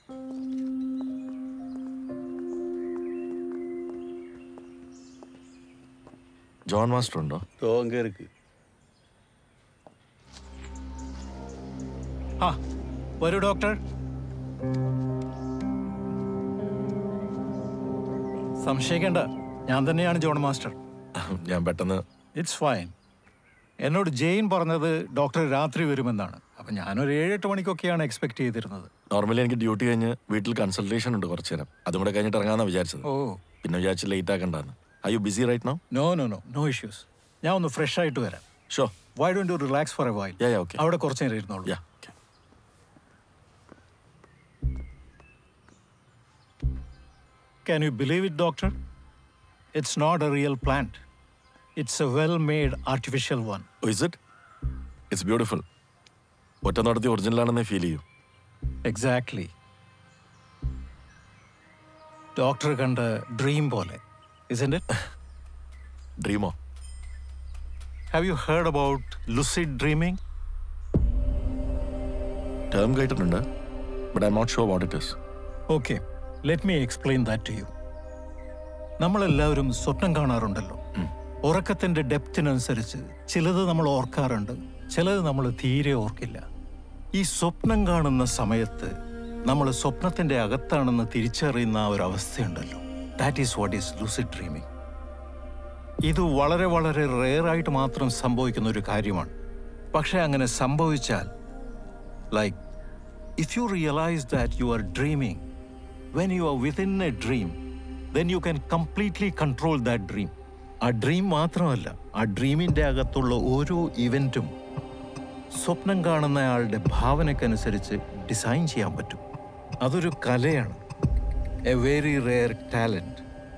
John master ഉണ്ടോ തോങ്ക இருக்கு ആ വരൂ ഡോക്ടർ സംശയിക്കേണ്ട ഞാൻ തന്നെയാണ് ജോൺ മാസ്റ്റർ ഞാൻ പെട്ടെന്ന് ഇറ്റ്സ് ഫൈൻ എന്നോട് ജെയിൻ പറഞ്ഞത് ഡോക്ടർ രാത്രി വരുമെന്നാണ് അപ്പം ഞാനൊരു ഏഴെട്ട് മണിക്കൊക്കെയാണ് എക്സ്പെക്ട് ചെയ്തിരുന്നത് നോർമലി എനിക്ക് ഡ്യൂട്ടി കഴിഞ്ഞ് വീട്ടിൽ കൺസൾട്ടേഷൻ ഉണ്ട് കുറച്ച് നേരം അതും കൂടെ കഴിഞ്ഞിട്ട് ഇറങ്ങാന്നാ വിചാരിച്ചത് ഓ പിന്നെ വിചാരിച്ച് ലേറ്റ് ആക്കണ്ടെന്ന് I you busy right no no no no no issues ഞാൻ ഒന്ന് ഫ്രഷ് ആയിട്ട് വരാം so why don't you relax for a while Yeah, yeah, okay. അവിടെ കുറച്ച് നേരം ഇരുന്നോളൂ yeah Can you believe it, doctor? It's not a real plant. It's a well made artificial one. Is it it's beautiful ഒറ്റ നടത്തി ഒറിജിനലാണെന്നേ feel ചെയ്യൂ Exactly. Doctor കണ്ട dream പോലെ isn't it? ഡ്രീമോ Have you heard about lucid dreaming? Term കേട്ടിട്ടുണ്ട് but I not sure what it is okay let me explain that to you നമ്മളെല്ലാവരും സ്വപ്നം കാണാറുണ്ടല്ലോ ഉറക്കത്തിന്റെ ഡെപ്തിനനുസരിച്ച് ചിലത് നമ്മൾ ഓർക്കാറുണ്ട് ചിലത് നമ്മൾ തീരെ ഓർക്കില്ല ഈ സ്വപ്നം കാണുന്ന സമയത്ത് നമ്മൾ സ്വപ്നത്തിന്റെ അകത്താണെന്ന് തിരിച്ചറിയുന്ന ആ ഒരു അവസ്ഥയുണ്ടല്ലോ that is what is lucid dreaming ഇത് വളരെ വളരെ റെയർ ആയിട്ട് മാത്രം സംഭവിക്കുന്ന ഒരു കാര്യമാണ് പക്ഷേ അങ്ങനെ സംഭവിച്ചാൽ like if you realize that you are dreaming, when you are within a dream, then you can completely control that dream. ആ ഡ്രീം മാത്രമല്ല ആ ഡ്രീമിൻ്റെ അകത്തുള്ള ഓരോ ഇവൻറ്റും സ്വപ്നം കാണുന്നയാളുടെ ഭാവനക്കനുസരിച്ച് ഡിസൈൻ ചെയ്യാൻ പറ്റും അതൊരു കലയാണ് എ വെരി റെയർ ടാലൻറ്റ്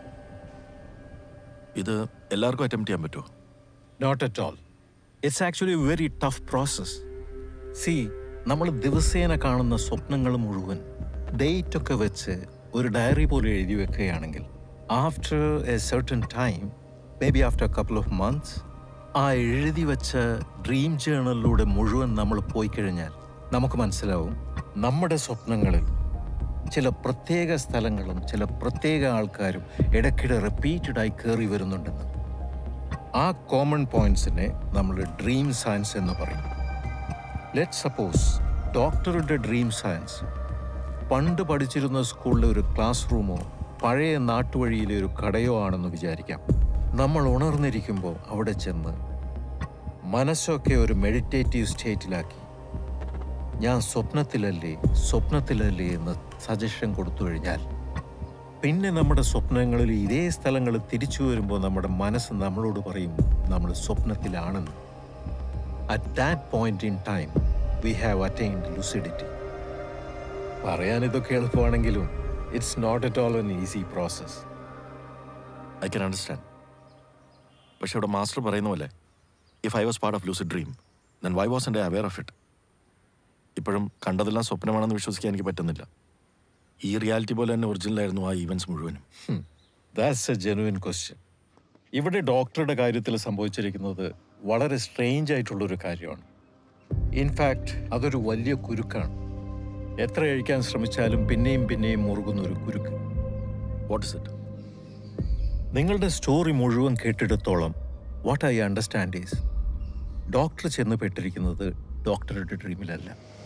ഇത് എല്ലാവർക്കും അറ്റംപ്റ്റ് ചെയ്യാൻ പറ്റുമോ not at all it's actually very tough process see നമ്മൾ ദിവസേന കാണുന്ന സ്വപ്നങ്ങൾ മുഴുവൻ ഡേറ്റ് ഒക്കെ വെച്ച് ഒരു ഡയറി പോലെ എഴുതി വെക്കുകയാണെങ്കിൽ after a certain time may be after couple of months ആ എഴുതി വെച്ച ഡ്രീം ജേണലിലൂടെ മുഴുവൻ നമ്മൾ പോയി കഴിഞ്ഞാൽ നമുക്ക് മനസ്സിലാവും നമ്മുടെ സ്വപ്നങ്ങളിൽ ചില പ്രത്യേക സ്ഥലങ്ങളും ചില പ്രത്യേക ആൾക്കാരും ഇടയ്ക്കിടെ റിപ്പീറ്റഡായി കയറി വരുന്നുണ്ടെന്ന് ആ കോമൺ പോയിന്റ്സിനെ നമ്മൾ ഡ്രീം സയൻസ് എന്ന് പറയും ലെറ്റ് സപ്പോസ് ഡോക്ടറുടെ ഡ്രീം സയൻസ് പണ്ട് പഠിച്ചിരുന്ന സ്കൂളിലെ ഒരു ക്ലാസ് റൂമോ പഴയ നാട്ടുവഴിയിലെ ഒരു കടയോ ആണെന്ന് വിചാരിക്കാം നമ്മൾ ഉണർന്നിരിക്കുമ്പോൾ അവിടെ ചെന്ന് മനസ്സൊക്കെ ഒരു മെഡിറ്റേറ്റീവ് സ്റ്റേറ്റിലാക്കി ഞാൻ സ്വപ്നത്തിലല്ലേ സ്വപ്നത്തിലല്ലേ എന്ന് സജഷൻ കൊടുത്തു കഴിഞ്ഞാൽ പിന്നെ നമ്മുടെ സ്വപ്നങ്ങളിൽ ഇതേ സ്ഥലങ്ങൾ തിരിച്ചു വരുമ്പോൾ നമ്മുടെ മനസ്സ് നമ്മളോട് പറയും നമ്മൾ സ്വപ്നത്തിലാണെന്ന് at that point in time we have attained lucidity പറയാൻ ഇതൊക്കെ എളുപ്പമാണെങ്കിലും it's not at all an easy process I can understand പക്ഷെ ഇവിടെ മാസ്റ്റർ പറയുന്ന പോലെ if I was part of lucid dream then why was എൻ്റെ അവെയർ ഓഫ് ഇറ്റ് ഇപ്പോഴും കണ്ടതെല്ലാം സ്വപ്നമാണെന്ന് വിശ്വസിക്കാൻ എനിക്ക് പറ്റുന്നില്ല ഈ റിയാലിറ്റി പോലെ തന്നെ ഒറിജിനലായിരുന്നു ആ ഈവൻസ് മുഴുവനും ദാറ്റ്സ് എ ജെനുവിൻ ക്വസ്റ്റ്യൻ ഇവിടെ ഡോക്ടറുടെ കാര്യത്തിൽ സംഭവിച്ചിരിക്കുന്നത് വളരെ സ്ട്രേഞ്ച് ആയിട്ടുള്ളൊരു കാര്യമാണ് ഇൻഫാക്ട് അതൊരു വലിയ കുരുക്കാണ് എത്ര കഴിക്കാൻ ശ്രമിച്ചാലും പിന്നെയും പിന്നെയും മുറുകുന്ന ഒരു കുരുക്ക് വാട്ട് ഇസ് ഇറ്റ് നിങ്ങളുടെ സ്റ്റോറി മുഴുവൻ കേട്ടിടത്തോളം what I understand is doctor ചെന്ന് പെട്ടിരിക്കുന്നത് ഡോക്ടറുടെ ഡ്രീമിലല്ല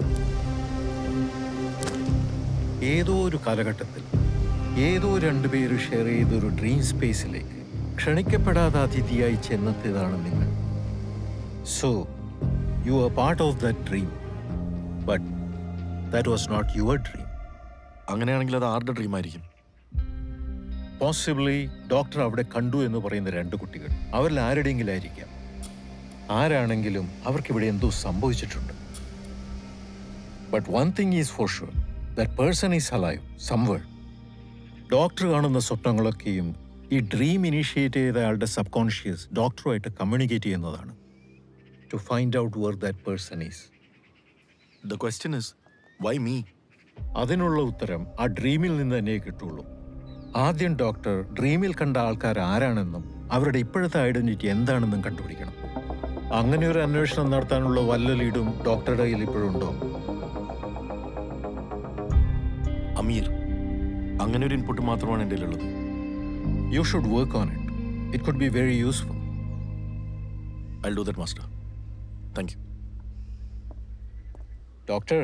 ഏതോ ഒരു കാലഘട്ടത്തിൽ ഏതോ രണ്ടുപേര് ഷെയർ ചെയ്തൊരു ഡ്രീം സ്പേസിലേക്ക് ക്ഷണിക്കപ്പെടാതെ അതിഥിയായി ചെന്നെത്തിയതാണ് നിങ്ങൾ so you are part of that dream but that was not your dream അങ്ങനെയാണെങ്കിൽ അത് ആരുടെ ഡ്രീം ആയിരിക്കും പോസിബിളി ഡോക്ടർ അവിടെ കണ്ടു എന്ന് പറയുന്ന രണ്ട് കുട്ടികൾ അവരിൽ ആരുടെയെങ്കിലും ആയിരിക്കാം ആരാണെങ്കിലും അവർക്കിവിടെ എന്തോ സംഭവിച്ചിട്ടുണ്ട് but one thing is for sure that person is alive somewhere doctor കാണുന്ന സ്വപ്നങ്ങളൊക്കെയും ഈ ഡ്രീം ഇനീഷ്യേറ്റ് ചെയ്ത ആളുടെ സബ് കോൺഷ്യസ് ഡോക്ടറുമായിട്ട് കമ്മ്യൂണിക്കേറ്റ് ചെയ്യുന്നതാണ് to find out where that person is the question is why me അതിനുള്ള ഉത്തരം ആ ഡ്രീമിൽ നിന്ന് തന്നെ കിട്ടുള്ളൂ ആദ്യം ഡോക്ടർ ഡ്രീമിൽ കണ്ട ആൾക്കാർ ആരാണെന്നും അവരുടെ ഇപ്പോഴത്തെ ഐഡന്റിറ്റി എന്താണെന്നും കണ്ടുപിടിക്കണം അങ്ങനെ ഒരു അന്വേഷണം നടത്താനുള്ള വല്ല ലീഡും ഡോക്ടറുടെ കയ്യിൽ ഇപ്പോഴുണ്ടോ ഐ അമീർ അങ്ങനെ ഒരു ഇൻപുട്ട് മാത്രമാണ് എൻ്റെ ഉള്ളത് you should work on it it could be very useful I do that master thank you doctor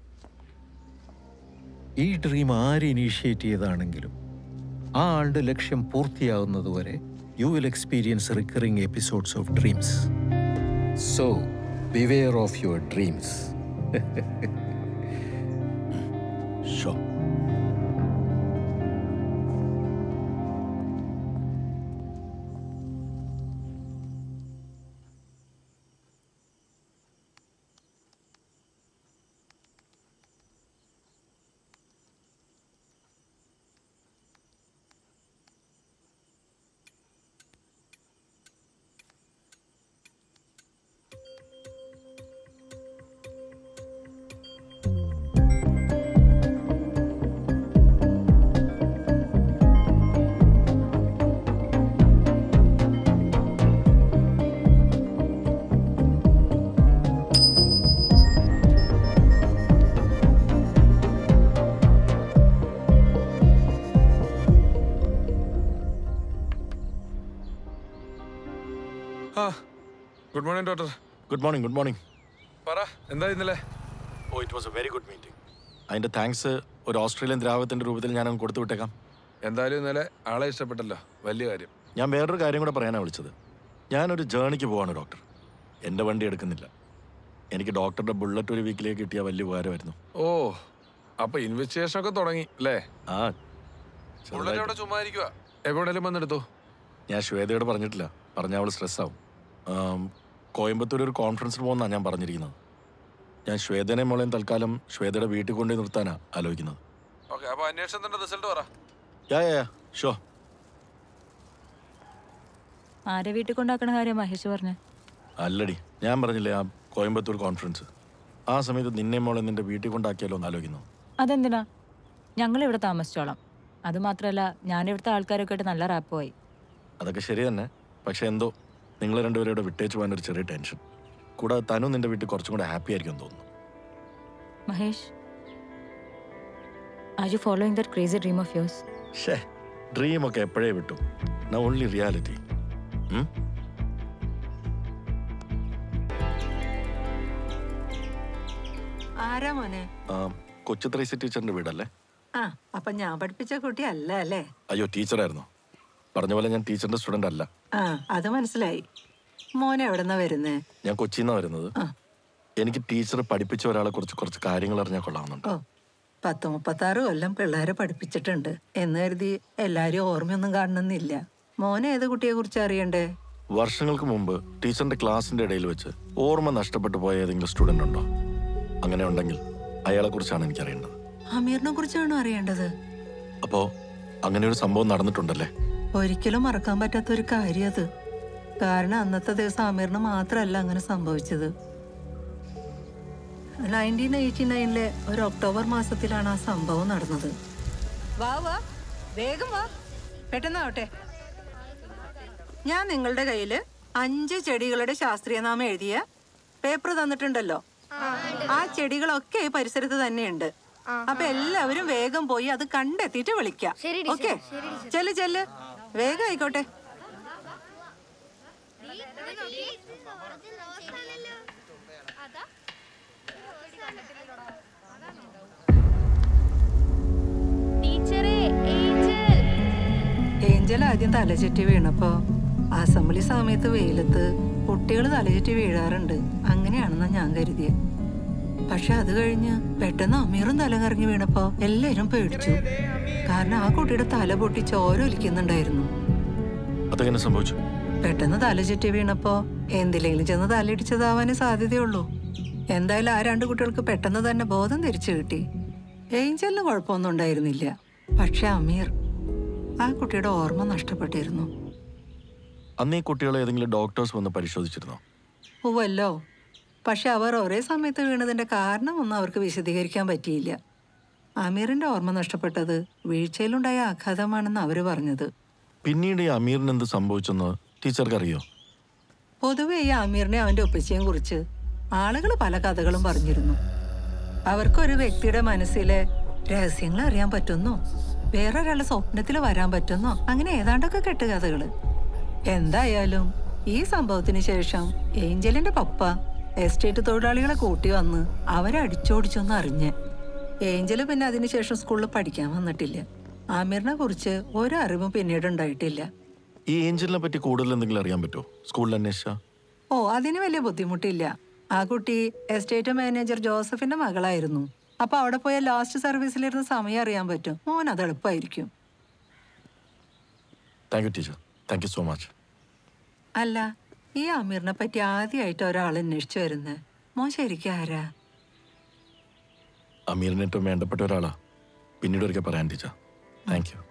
ഈ ഡ്രീം ആര് ഇനീഷ്യേറ്റ് ചെയ്താണെങ്കിലും ആ ആളുടെ ലക്ഷ്യം പൂർത്തിയാകുന്നതുവരെ you will experience recurring episodes of dreams so beware of your dreams ഷോ ആ good morning doctor good morning good morning പറ എന്താ ഇന്നലെ oh it was a very good meeting അതിൻ്റെ താങ്ക്സ് ഒരു ഓസ്ട്രേലിയൻ ദ്രാവകത്തിൻ്റെ രൂപത്തിൽ ഞാൻ അങ്ങ് കൊടുത്തു വിട്ടേക്കാം എന്തായാലും ഇന്നലെ ആളെ ഇഷ്ടപ്പെട്ടല്ലോ വലിയ കാര്യം ഞാൻ വേറൊരു കാര്യം കൂടെ പറയാനാണ് വിളിച്ചത് ഞാനൊരു ജേണിക്ക് പോവാണ് ഡോക്ടർ എൻ്റെ വണ്ടി എടുക്കുന്നില്ല എനിക്ക് ഡോക്ടറുടെ ബുള്ളറ്റ് ഒരു വീക്കിലേക്ക് കിട്ടിയ വലിയ ഉപകാരമായിരുന്നു ഓ അപ്പൊ ഇൻവെസ്റ്റിഗേഷൻ ഒക്കെ തുടങ്ങി അല്ലേ ആ ബുള്ളറ്റ് ചെറുതായിട്ട്. അവിടെ ചുമ്മാ ഇരിക്കുക എവിടെയെങ്കിലും വന്നെടുത്തോ ഞാൻ ശ്വേതയോട് പറഞ്ഞിട്ടില്ല പറഞ്ഞ അവൾ സ്ട്രെസ്സാവും കോയമ്പത്തൂർ ഒരു കോൺഫറൻസിന് പോകുന്നതാണ് ഞാൻ പറഞ്ഞിരിക്കുന്നത് ഞാൻ ശ്വേതനെ മോളെയും തൽക്കാലം ശ്വേതയുടെ വീട്ടിൽ കൊണ്ടുപോയി നിർത്താനാ ആലോചിക്കുന്നത് ഓക്കെ അപ്പൊ അന്വേഷണത്തിന്റെ റിസൾട്ട് പറ യാ യാ ഷോ ആരെ വീട്ടിൽ കൊണ്ടാക്കണ കാര്യം മഹേഷ് പറഞ്ഞേ അല്ലടി ഞാൻ പറഞ്ഞില്ലേ ആ കോയമ്പത്തൂർ കോൺഫറൻസ് ആ സമയത്ത് നിന്നെ മോളെ നിന്റെ വീട്ടിൽ കൊണ്ടാക്കിയാലോ എന്ന് ആലോചിക്കുന്നു അതെന്തിനാ ഞങ്ങൾ ഇവിടെ താമസിച്ചോളാം അത് മാത്രമല്ല ഞാൻ ഇവിടുത്തെ ആൾക്കാരൊക്കെ ആയിട്ട് നല്ല റാപ്പുമായി അതൊക്കെ ശരി തന്നെ പക്ഷെ എന്തോ നിങ്ങൾ രണ്ടുപേരും ഇവിടെ വിട്ടേച്ച് പോകാൻ ഒരു ചെറിയ ടെൻഷൻ കൂടാതെ തനു നിന്റെ വീട്ടിൽ കുറച്ചും കൂടെ ഹാപ്പി ആയിരിക്കും എന്ന് തോന്നുന്നു Mahesh are you following that crazy dream of yours ഷേ ഡ്രീം ഒക്കെ എപ്പോഴേ വിട്ടു ന ഓൺലി റിയാലിറ്റി ആരാ മോനെ കൊച്ചു ത്രൈസി ടീച്ചറിന്റെ വീടല്ലേ ആ അപ്പൊ ഞാൻ പഠിപ്പിച്ച കുട്ടി അല്ല അല്ലേ അയ്യോ ടീച്ചറായിരുന്നു പറഞ്ഞ പോലെ ഞാൻ ടീച്ചറിന്റെ സ്റ്റുഡന്റ് അല്ല ആ അത് മനസ്സിലായി മോനെ എവിടെന്നാ വരുന്നേ ഞാൻ കൊച്ചിന്നാ വരുന്നത് ആ. എനിക്ക് ടീച്ചർ പഠിപ്പിച്ച ഒരാളെ കുറിച്ച് കുറച്ച് കാര്യങ്ങൾ അറിഞ്ഞാൽ കൊള്ളാമെന്നുണ്ട് ഓ പത്ത് മുപ്പത്താറ് കൊല്ലം പിള്ളേരെ പഠിപ്പിച്ചിട്ടുണ്ട് എന്ന് കരുതി എല്ലാരും ഓർമ്മയൊന്നും കാണണമെന്നില്ല മോനെ ഏത് കുട്ടിയെ കുറിച്ച് അറിയണ്ടേ വർഷങ്ങൾക്ക് മുമ്പ് ടീച്ചറിന്റെ ക്ലാസിന്റെ ഇടയിൽ വെച്ച് ഓർമ്മ നഷ്ടപ്പെട്ടു പോയ ഏതെങ്കിലും സ്റ്റുഡന്റ് ഉണ്ടോ അങ്ങനെ ഉണ്ടെങ്കിൽ അയാളെ കുറിച്ചാണ് എനിക്കറിയേണ്ടത് അമീറിനെ കുറിച്ചാണോ അറിയേണ്ടത് അപ്പോ അങ്ങനെ ഒരു സംഭവം നടന്നിട്ടുണ്ടല്ലേ ഒരിക്കലും മറക്കാൻ പറ്റാത്ത ഒരു കാര്യം അത് കാരണം അന്നത്തെ ദിവസം അമീറിന് മാത്രമല്ല അങ്ങനെ സംഭവിച്ചത് നയൻറ്റീൻ എയ്റ്റി നയനിലെ ഒരു ഒക്ടോബർ മാസത്തിലാണ് ആ സംഭവം നടന്നത് വാ വാ വേഗം വാ പെട്ടെന്നാവട്ടെ ഞാൻ നിങ്ങളുടെ കയ്യിൽ അഞ്ച് ചെടികളുടെ ശാസ്ത്രീയനാമം എഴുതിയ പേപ്പർ തന്നിട്ടുണ്ടല്ലോ ആ ചെടികളൊക്കെ ഈ പരിസരത്ത് തന്നെയുണ്ട് അപ്പൊ എല്ലാവരും വേഗം പോയി അത് കണ്ടെത്തിയിട്ട് വിളിക്കാം ഓക്കെ ചെല്ല് ചെല്ല് വേഗം ആയിക്കോട്ടെ ടീച്ചറേ ഏഞ്ചൽ ഏഞ്ചൽ ആദ്യം തലചുറ്റി വീണപ്പോ അസംബ്ലി സമയത്ത് വെയിലത്ത് കുട്ടികൾ തലചുറ്റി വീഴാറുണ്ട് അങ്ങനെയാണെന്നാ ഞാൻ കരുതിയത് പക്ഷെ അത് കഴിഞ്ഞ് പെട്ടെന്ന് അമീറും തല കറങ്ങി വീണപ്പോ എല്ലാരും പേടിച്ചു കാരണം ആ കുട്ടിയുടെ തല പൊട്ടി ചോര ഒലിക്കുന്നുണ്ടായിരുന്നു അതെങ്ങനെ സംഭവിച്ചു പെട്ടെന്ന് തല ചുറ്റി വീണപ്പോ എന്തിലെങ്കിലും ചെന്ന് തലയിടിച്ചതാവാനേ സാധ്യതയുള്ളൂ എന്തായാലും ആ രണ്ട് കുട്ടികൾക്ക് പെട്ടെന്ന് തന്നെ ബോധം തിരിച്ചു കിട്ടി ഏഞ്ചലിന് കുഴപ്പമൊന്നും ഉണ്ടായിരുന്നില്ല പക്ഷെ അമീർ ആ കുട്ടിയുടെ ഓർമ്മ നഷ്ടപ്പെട്ടിരുന്നു അന്ന് ഈ കുട്ടികളെ ഏതെങ്കിലും ഡോക്ടേഴ്സ് വന്ന് പരിശോധിച്ചിരുന്നോ ഉവല്ലോ പക്ഷെ അവർ ഒരേ സമയത്ത് വീണതിന്റെ കാരണമൊന്നും അവർക്ക് വിശദീകരിക്കാൻ പറ്റിയില്ല അമീറിന്റെ ഓർമ്മ നഷ്ടപ്പെട്ടത് വീഴ്ചയിലുണ്ടായ ആഘാതമാണെന്ന് അവര് പറഞ്ഞത് പിന്നീട് ഈ അമീറിന് എന്ത് സംഭവിച്ചെന്ന് ടീച്ചർക്ക് അറിയോ പൊതുവെ ഈ അമീറിനെ അവന്റെ ഒപ്പിച്ചയും കുറിച്ച് ആളുകൾ പല കഥകളും പറഞ്ഞിരുന്നു അവർക്കൊരു വ്യക്തിയുടെ മനസ്സിലെ രഹസ്യങ്ങൾ അറിയാൻ പറ്റുന്നോ വേറൊരാളുടെ സ്വപ്നത്തിൽ വരാൻ പറ്റുന്നോ അങ്ങനെ ഏതാണ്ടൊക്കെ കെട്ടുകഥകള് എന്തായാലും ഈ സംഭവത്തിന് ശേഷം ഏഞ്ചലിന്റെ പപ്പ എസ്റ്റേറ്റ് തൊഴിലാളികളെ കൂട്ടി വന്ന് അവരെ അടിച്ചോടിച്ചൊന്ന് അറിഞ്ഞ് ഏഞ്ചല് പിന്നെ അതിനുശേഷം സ്കൂളിൽ പഠിക്കാൻ വന്നിട്ടില്ല ആമിറിനെ കുറിച്ച് ഒരറിവും പിന്നീട് ഉണ്ടായിട്ടില്ല ഈ ഏഞ്ചലിനെ പറ്റി കൂടുതൽ എന്തെങ്കിലും അറിയാൻ പറ്റുമോ സ്കൂളിൽ അന്വേഷിച്ചാ ഓ അതിന് വലിയ ബുദ്ധിമുട്ടില്ല ആ കുട്ടി എസ്റ്റേറ്റ് മാനേജർ ജോസഫിന്റെ മകളായിരുന്നു അപ്പൊ അവിടെ പോയ ലാസ്റ്റ് സർവീസിലിരുന്ന സമയം അറിയാൻ പറ്റും മോൻ അത് എളുപ്പമായിരിക്കും thank you teacher thank you so much അല്ല ഈ അമീറിനെ പറ്റി ആദ്യമായിട്ട് ഒരാൾ അന്വേഷിച്ചു വരുന്നത് മോൻ ശരിക്കും ആരാ അമീറിന് ഏറ്റവും വേണ്ടപ്പെട്ട ഒരാളാ പിന്നീട് ഒരിക്കൽ പറയാൻ ടീച്ചർ താങ്ക് യു